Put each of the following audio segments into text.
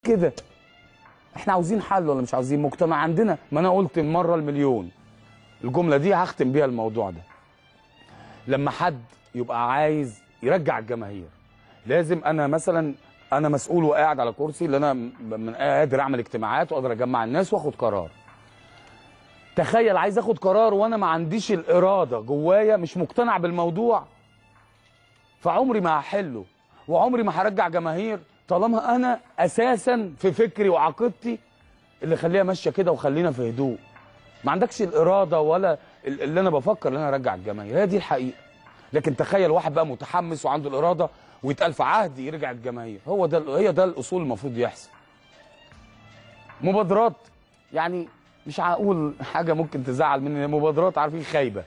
كده احنا عاوزين حل ولا مش عاوزين مجتمع عندنا ما انا قلت المره المليون الجمله دي هختم بيها الموضوع ده لما حد يبقى عايز يرجع الجماهير لازم انا مثلا انا مسؤول وقاعد على كرسي اللي انا م- من قادر اعمل اجتماعات واقدر اجمع الناس واخد قرار تخيل عايز اخد قرار وانا ما عنديش الاراده جوايا مش مقتنع بالموضوع فعمري ما هحله وعمري ما هرجع جماهير طالما انا اساسا في فكري وعقيدتي اللي خليها ماشيه كده وخلينا في هدوء ما عندكش الاراده ولا ال- اللي انا بفكر ان انا ارجع الجماهير هي دي الحقيقه لكن تخيل واحد بقى متحمس وعنده الاراده ويتقال في عهدي يرجع الجماهير هو ده هي ده الاصول المفروض يحصل مبادرات يعني مش هقول حاجه ممكن تزعل مني مبادرات عارفين خايبه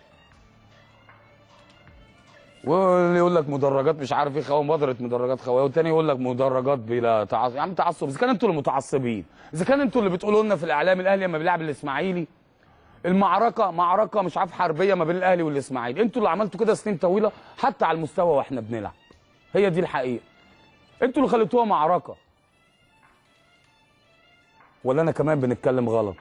واللي يقول لك مدرجات مش عارف ايه خواء مبادره مدرجات خواء والتاني يقول لك مدرجات بلا تعصب يا عم تعصب اذا كان انتوا اللي متعصبين اذا كان انتوا اللي بتقولوا لنا في الاعلام الاهلي لما بيلعب الاسماعيلي المعركه معركه مش عارف حربيه ما بين الاهلي والاسماعيلي انتوا اللي عملتوا كده سنين طويله حتى على المستوى واحنا بنلعب هي دي الحقيقه انتوا اللي خليتوها معركه ولا انا كمان بنتكلم غلط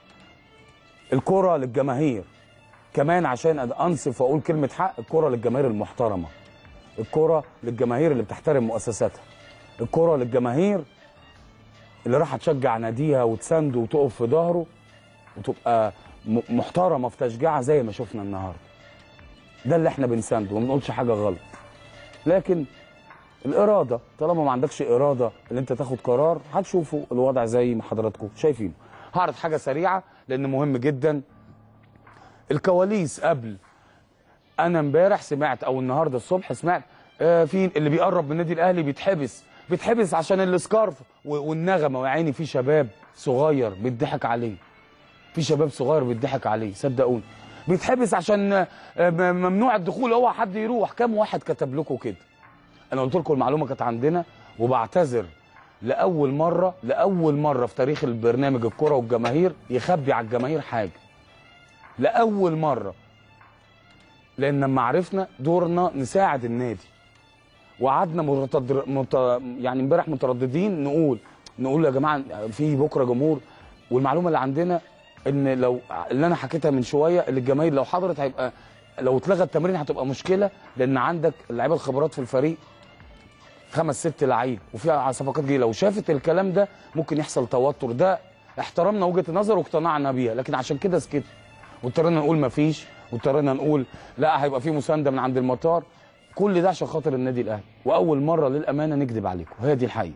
الكره للجماهير كمان عشان انصف واقول كلمه حق الكره للجماهير المحترمه الكره للجماهير اللي بتحترم مؤسساتها الكره للجماهير اللي راح تشجع ناديها وتسانده وتقف في ظهره وتبقى م- محترمه في تشجيعها زي ما شفنا النهارده ده اللي احنا بنسانده وما بنقولش حاجه غلط لكن الاراده طالما ما عندكش اراده ان انت تاخد قرار هتشوفوا الوضع زي ما حضراتكم شايفينه هعرض حاجه سريعه لان مهم جدا الكواليس قبل انا امبارح سمعت او النهارده الصبح سمعت آه في اللي بيقرب من النادي الاهلي بيتحبس بيتحبس عشان السكارف و- والنغمه ويا عيني في شباب صغير بيضحك عليه في شباب صغير بيضحك عليه صدقوني بيتحبس عشان آه، م- ممنوع الدخول اوعى حد يروح كام واحد كتب لكم كده انا قلت لكم المعلومه كانت عندنا وبعتذر لاول مره لاول مره في تاريخ البرنامج الكره والجماهير يخبي على الجماهير حاجه لاول مره لان لما عرفنا دورنا نساعد النادي وقعدنا متدر... مت... يعني امبارح مترددين نقول نقول يا جماعه في بكره جمهور والمعلومه اللي عندنا ان لو اللي انا حكيتها من شويه اللي الجماهير لو حضرت هيبقى لو اتلغى التمرين هتبقى مشكله لان عندك اللعيبه الخبرات في الفريق خمس ست لعيب وفيها صفقات جديده لو شافت الكلام ده ممكن يحصل توتر ده احترمنا وجهه النظر واقتنعنا بيها لكن عشان كده سكت واضطرينا نقول مفيش واضطرينا نقول لا هيبقى في مسانده من عند المطار كل ده عشان خاطر النادي الاهلي واول مره للامانه نكذب عليكم هي دي الحقيقه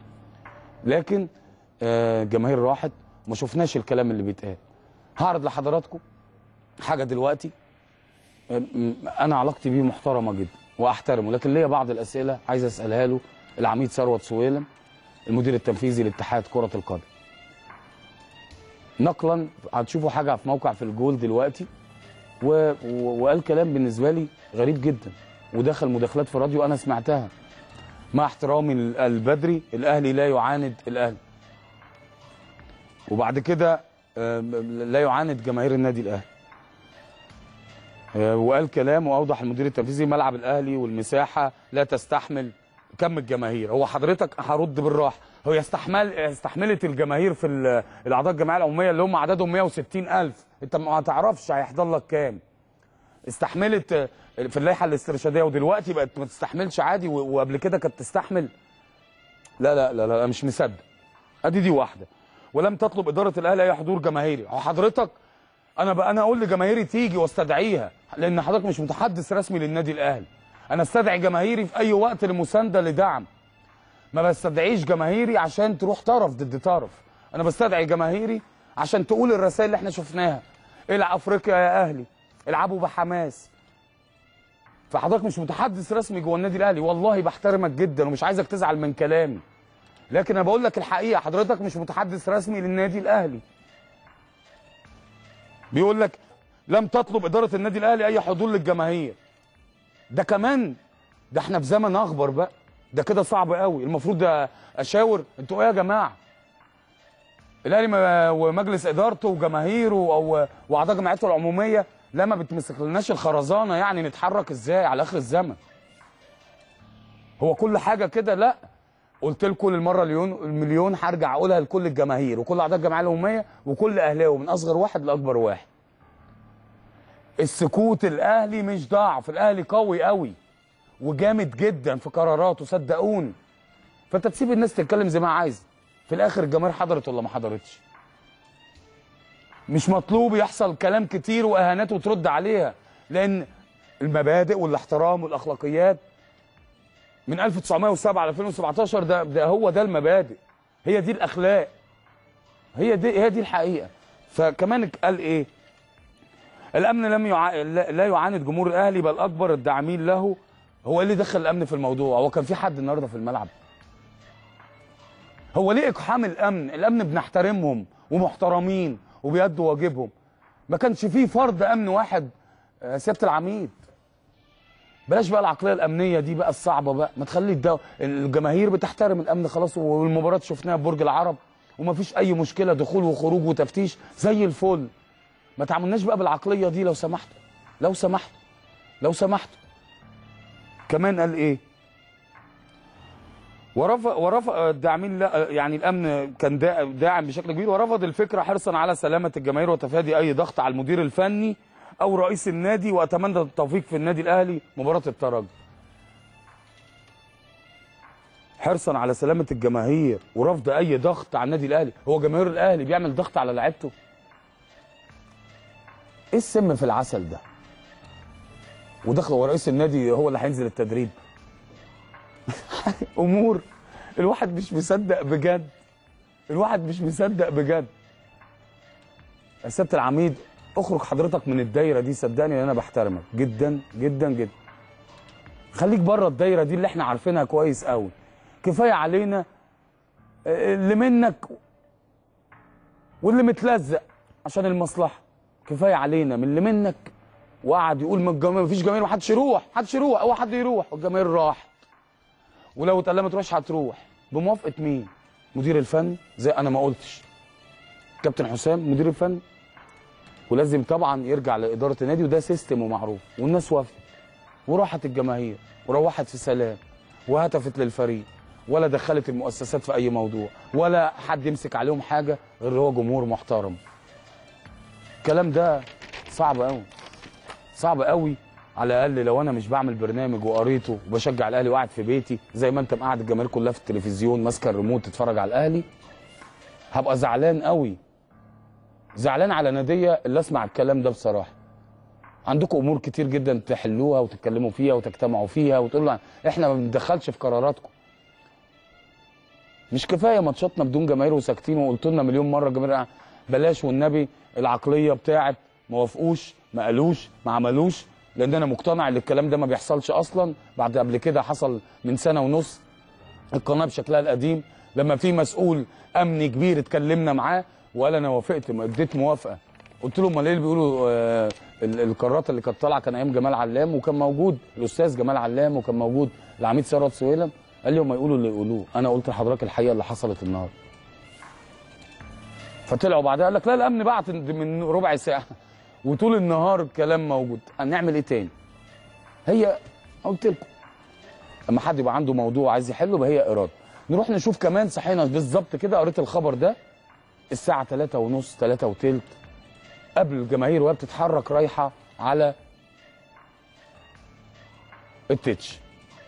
لكن آه، الجماهير راحت وما شفناش الكلام اللي بيتقال هعرض لحضراتكم حاجه دلوقتي آه، م- انا علاقتي بيه محترمه جدا واحترمه لكن ليا بعض الاسئله عايز اسالها له العميد ثروت سويلم المدير التنفيذي لاتحاد كره القدم نقلا هتشوفوا حاجه في موقع في الجول دلوقتي و... و... وقال كلام بالنسبه لي غريب جدا ودخل مداخلات في راديو انا سمعتها مع احترامي ال- البدري الاهلي لا يعاند الاهلي وبعد كده آه، لا يعاند جماهير النادي الاهلي آه، وقال كلام واوضح المدير التنفيذي ملعب الاهلي والمساحه لا تستحمل كم الجماهير هو حضرتك هرد بالراحه هو يستحمل استحملت الجماهير في ال- الاعضاء الجمعيه العموميه اللي هم عددهم 160 الف انت ما تعرفش هيحضر لك كام استحملت آه، في اللائحه الاسترشاديه ودلوقتي بقت ما تستحملش عادي و- وقبل كده كانت تستحمل لا لا لا لا مش مصدق ادي دي واحده ولم تطلب اداره الاهلي اي حضور جماهيري هو حضرتك انا بقى انا اقول لجماهيري تيجي واستدعيها لان حضرتك مش متحدث رسمي للنادي الاهلي انا استدعي جماهيري في اي وقت لمسانده لدعم ما بستدعيش جماهيري عشان تروح طرف ضد طرف انا بستدعي جماهيري عشان تقول الرسائل اللي احنا شفناها العب افريقيا يا اهلي العبوا بحماس فحضرتك مش متحدث رسمي جوه النادي الاهلي والله بحترمك جدا ومش عايزك تزعل من كلامي لكن انا بقول لك الحقيقه حضرتك مش متحدث رسمي للنادي الاهلي بيقول لك لم تطلب اداره النادي الاهلي اي حضور للجماهير ده كمان ده احنا في زمن اخبر بقى ده كده صعب قوي المفروض ده اشاور انتوا ايه يا جماعه الاهلي ما- ومجلس ادارته وجماهيره او واعضاء جمعيته العموميه لا ما بتمسكلناش الخرزانه يعني نتحرك ازاي على اخر الزمن هو كل حاجه كده لا قلت لكم للمره اليون المليون هرجع اقولها لكل الجماهير وكل اعضاء الجمعيه العموميه وكل اهلاوي من اصغر واحد لاكبر واحد السكوت الاهلي مش ضعف الاهلي قوي قوي وجامد جدا في قراراته صدقوني فانت تسيب الناس تتكلم زي ما عايز في الاخر الجماهير حضرت ولا ما حضرتش مش مطلوب يحصل كلام كتير واهانات وترد عليها لان المبادئ والاحترام والاخلاقيات من 1907 ل 2017 ده, ده هو ده المبادئ هي دي الاخلاق هي دي هي دي الحقيقه فكمان قال ايه الامن لم يع... لا لا يعاند جمهور الاهلي بل اكبر الداعمين له هو اللي دخل الامن في الموضوع هو كان في حد النهارده في الملعب هو ليه اقحام الامن الامن بنحترمهم ومحترمين وبيدوا واجبهم ما كانش فيه فرد امن واحد آه، سياده العميد بلاش بقى العقليه الامنيه دي بقى الصعبه بقى ما تخلي الدو... الجماهير بتحترم الامن خلاص والمباراه شفناها في برج العرب وما فيش اي مشكله دخول وخروج وتفتيش زي الفل ما تعاملناش بقى بالعقليه دي لو سمحتوا لو سمحتوا لو سمحتوا كمان قال ايه ورفض ورفض الداعمين لا يعني الامن كان دا- داعم بشكل كبير ورفض الفكره حرصا على سلامه الجماهير وتفادي اي ضغط على المدير الفني او رئيس النادي واتمنى التوفيق في النادي الاهلي مباراه الترجي حرصا على سلامه الجماهير ورفض اي ضغط على النادي الاهلي هو جماهير الاهلي بيعمل ضغط على لعيبته ايه السم في العسل ده ودخل هو رئيس النادي هو اللي هينزل التدريب امور الواحد مش مصدق بجد الواحد مش مصدق بجد يا سياده العميد اخرج حضرتك من الدايره دي صدقني ان انا بحترمك جدا جدا جدا خليك بره الدايره دي اللي احنا عارفينها كويس قوي كفايه علينا آه، اللي منك واللي متلزق عشان المصلحه كفايه علينا من اللي منك وقعد يقول ما الجماهير مفيش جماهير محدش يروح محدش يروح هو حد يروح والجماهير راحت ولو اتقال لها ما تروحش هتروح بموافقه مين؟ مدير الفني زي انا ما قلتش كابتن حسام مدير الفني ولازم طبعا يرجع لاداره النادي وده سيستم ومعروف والناس وافقت وراحت الجماهير وروحت في سلام وهتفت للفريق ولا دخلت المؤسسات في اي موضوع ولا حد يمسك عليهم حاجه غير هو جمهور محترم الكلام ده صعب قوي صعب قوي على الاقل لو انا مش بعمل برنامج وقريته وبشجع الاهلي وقاعد في بيتي زي ما انت مقعد الجماهير كلها في التلفزيون ماسكه الريموت تتفرج على الاهلي هبقى زعلان قوي زعلان على ناديه اللي اسمع الكلام ده بصراحه عندكم امور كتير جدا تحلوها وتتكلموا فيها وتجتمعوا فيها وتقولوا احنا ما بندخلش في قراراتكم مش كفايه ماتشاتنا بدون جماهير وساكتين وقلت لنا مليون مره الجماهير بلاش والنبي العقليه بتاعت ما وافقوش ما قالوش ما عملوش لان انا مقتنع ان الكلام ده ما بيحصلش اصلا بعد قبل كده حصل من سنه ونص القناه بشكلها القديم لما في مسؤول امني كبير اتكلمنا معاه وقال انا وافقت ما اديت موافقه قلت له امال ليه اللي بيقولوا آه ال- القرارات اللي كانت طالعه كان ايام جمال علام وكان موجود الاستاذ جمال علام وكان موجود العميد ثروت سويلم قال لي هم يقولوا اللي يقولوه انا قلت لحضرتك الحقيقه اللي حصلت النهارده فطلعوا بعدها قال لك لا الامن بعت من ربع ساعه وطول النهار الكلام موجود هنعمل ايه تاني هي قلت لكم لما حد يبقى عنده موضوع عايز يحله يبقى هي اراده نروح نشوف كمان صحينا بالظبط كده قريت الخبر ده الساعه 3 ونص 3 وتلت قبل الجماهير وهي بتتحرك رايحه على التتش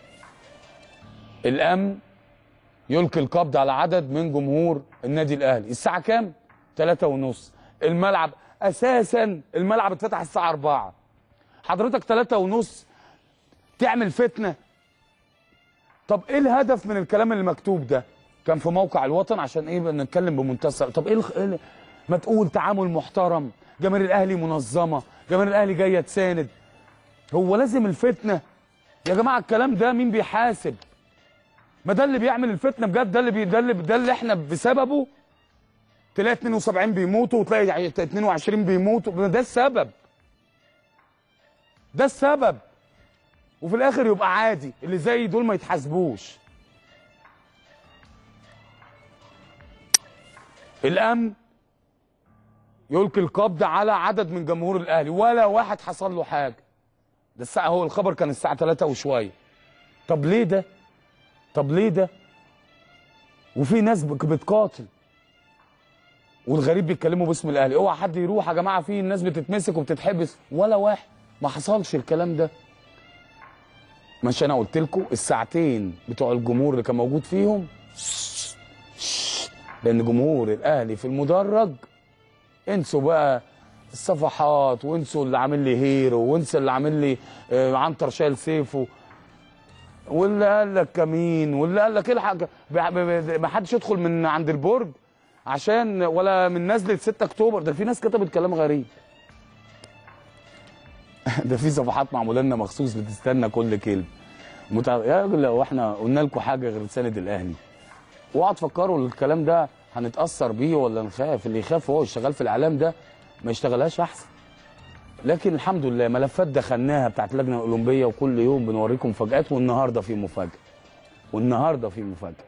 الامن يلقي القبض على عدد من جمهور النادي الاهلي الساعه كام 3 ونص الملعب اساسا الملعب اتفتح الساعه 4 حضرتك 3 ونص تعمل فتنه طب ايه الهدف من الكلام اللي مكتوب ده كان في موقع الوطن عشان ايه نتكلم بمنتهى الصراحة. طب ايه الخ... إيه ال- ما تقول تعامل محترم جماهير الاهلي منظمه جماهير الاهلي جايه تساند هو لازم الفتنه يا جماعه الكلام ده مين بيحاسب ما ده اللي بيعمل الفتنه بجد ده اللي بي... ده اللي ده اللي احنا بسببه تلاقي 72 بيموتوا وتلاقي 22 بيموتوا ده السبب ده السبب وفي الاخر يبقى عادي اللي زي دول ما يتحاسبوش الامن يلقي القبض على عدد من جمهور الاهلي ولا واحد حصل له حاجه ده الساعه هو الخبر كان الساعه 3 وشويه طب ليه ده طب ليه ده وفي ناس بك- بتقاتل والغريب بيتكلموا باسم الاهلي اوعى حد يروح يا جماعه في الناس بتتمسك وبتتحبس ولا واحد ما حصلش الكلام ده مش انا قلت لكم الساعتين بتوع الجمهور اللي كان موجود فيهم لان جمهور الاهلي في المدرج انسوا بقى الصفحات وانسوا اللي عامل لي هيرو وانسوا اللي عامل لي آه، عنتر شايل سيفه واللي قال لك كمين واللي قال لك الحق ب- ب- ب- ما حدش يدخل من عند البرج عشان ولا من نزله 6 اكتوبر ده في ناس كتبت كلام غريب ده في صفحات معموله لنا مخصوص بتستنى كل كلمه متع... يا راجل لو احنا قلنا لكم حاجه غير سند الاهلي اوعوا تفكروا الكلام ده هنتاثر بيه ولا نخاف اللي يخاف هو شغال في الاعلام ده ما يشتغلهاش احسن لكن الحمد لله ملفات دخلناها بتاعت اللجنه الاولمبيه وكل يوم بنوريكم مفاجات والنهارده في مفاجاه والنهارده في مفاجاه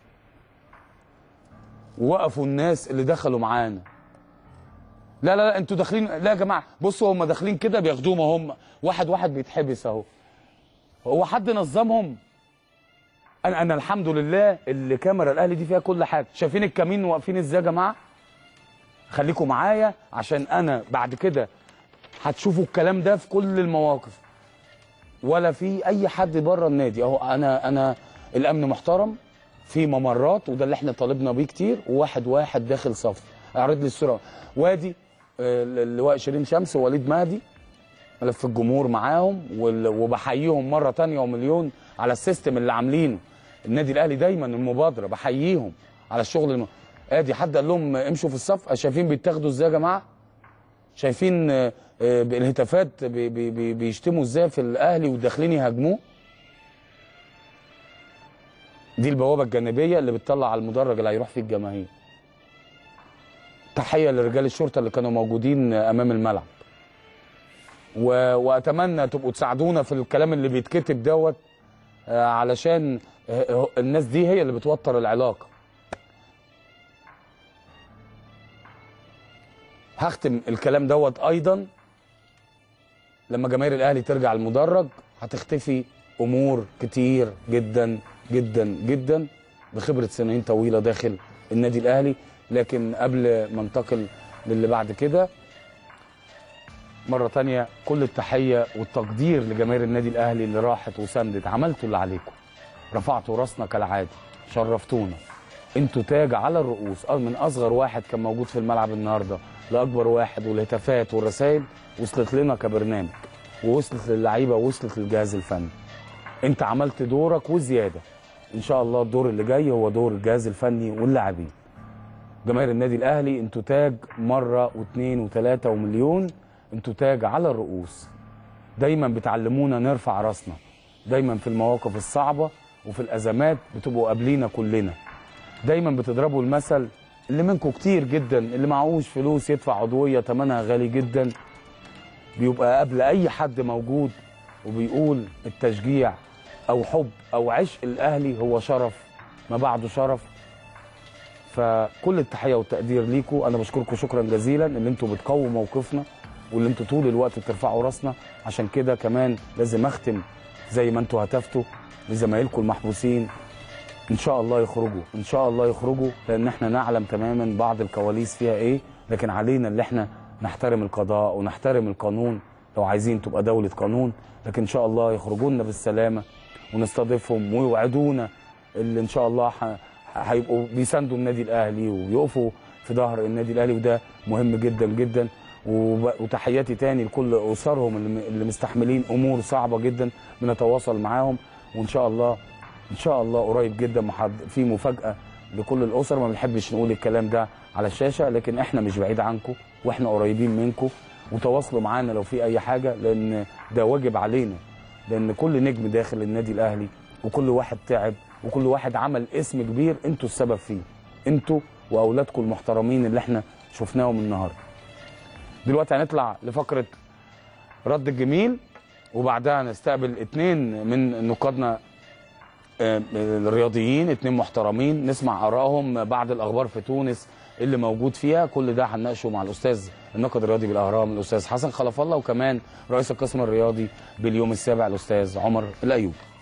وقفوا الناس اللي دخلوا معانا لا لا لا انتوا داخلين لا يا جماعه بصوا هم داخلين كده بياخدوهم هم واحد واحد بيتحبس اهو هو حد نظمهم انا انا الحمد لله اللي كاميرا الاهلي دي فيها كل حاجه شايفين الكمين واقفين ازاي يا جماعه خليكم معايا عشان انا بعد كده هتشوفوا الكلام ده في كل المواقف ولا في اي حد بره النادي اهو انا انا الامن محترم في ممرات وده اللي احنا طالبنا بيه كتير وواحد واحد داخل صف اعرض لي الصوره وادي آه، اللواء شيرين شمس ووليد مهدي ملف الجمهور معاهم وال- وبحييهم مره تانية ومليون على السيستم اللي عاملينه النادي الاهلي دايما المبادره بحييهم على الشغل الم... ادي حد قال لهم امشوا في الصف شايفين بيتاخدوا ازاي يا جماعه شايفين آه، آه، الهتافات بي- بي- بي- بيشتموا ازاي في الاهلي وداخلين يهاجموه دي البوابه الجانبيه اللي بتطلع على المدرج اللي هيروح فيه الجماهير تحيه لرجال الشرطه اللي كانوا موجودين امام الملعب و... واتمنى تبقوا تساعدونا في الكلام اللي بيتكتب دوت آه، علشان آه، الناس دي هي اللي بتوتر العلاقه هختم الكلام دوت ايضا لما جماهير الاهلي ترجع المدرج هتختفي امور كتير جدا جدا جدا بخبره سنين طويله داخل النادي الاهلي لكن قبل ما انتقل للي بعد كده مره تانية كل التحيه والتقدير لجماهير النادي الاهلي اللي راحت وساندت عملتوا اللي عليكم رفعتوا راسنا كالعاده شرفتونا انتوا تاج على الرؤوس اه من اصغر واحد كان موجود في الملعب النهارده لاكبر واحد والهتافات والرسائل وصلت لنا كبرنامج ووصلت للعيبه ووصلت للجهاز الفني انت عملت دورك وزياده ان شاء الله الدور اللي جاي هو دور الجهاز الفني واللاعبين جماهير النادي الاهلي انتوا تاج مره واثنين وثلاثه ومليون انتوا تاج على الرؤوس دايما بتعلمونا نرفع راسنا دايما في المواقف الصعبه وفي الازمات بتبقوا قابلينا كلنا دايما بتضربوا المثل اللي منكم كتير جدا اللي معهوش فلوس يدفع عضويه ثمنها غالي جدا بيبقى قبل اي حد موجود وبيقول التشجيع او حب او عشق الاهلي هو شرف ما بعده شرف فكل التحيه والتقدير ليكم انا بشكركم شكرا جزيلا ان انتوا بتقووا موقفنا واللي انتوا طول الوقت بترفعوا راسنا عشان كده كمان لازم اختم زي ما انتوا هتفتوا لزمايلكم المحبوسين ان شاء الله يخرجوا ان شاء الله يخرجوا لان احنا نعلم تماما بعض الكواليس فيها ايه لكن علينا اللي احنا نحترم القضاء ونحترم القانون لو عايزين تبقى دولة قانون لكن ان شاء الله يخرجوا لنا بالسلامة ونستضيفهم ويوعدونا اللي ان شاء الله ح- هيبقوا بيساندوا النادي الاهلي ويقفوا في ظهر النادي الاهلي وده مهم جدا جدا وب- وتحياتي تاني لكل اسرهم اللي م- اللي مستحملين امور صعبه جدا بنتواصل معاهم وان شاء الله ان شاء الله قريب جدا محض- في مفاجاه لكل الاسر ما بنحبش نقول الكلام ده على الشاشه لكن احنا مش بعيد عنكم واحنا قريبين منكم وتواصلوا معانا لو في اي حاجه لان ده واجب علينا لان كل نجم داخل النادي الاهلي وكل واحد تعب وكل واحد عمل اسم كبير انتوا السبب فيه انتوا واولادكم المحترمين اللي احنا شفناهم النهارده دلوقتي هنطلع لفقره رد الجميل وبعدها نستقبل اتنين من نقادنا آه، الرياضيين اتنين محترمين نسمع ارائهم بعد الاخبار في تونس اللي موجود فيها كل ده هنناقشه مع الاستاذ الناقد الرياضي بالاهرام الاستاذ حسن خلف الله وكمان رئيس القسم الرياضي باليوم السابع الاستاذ عمر الايوبي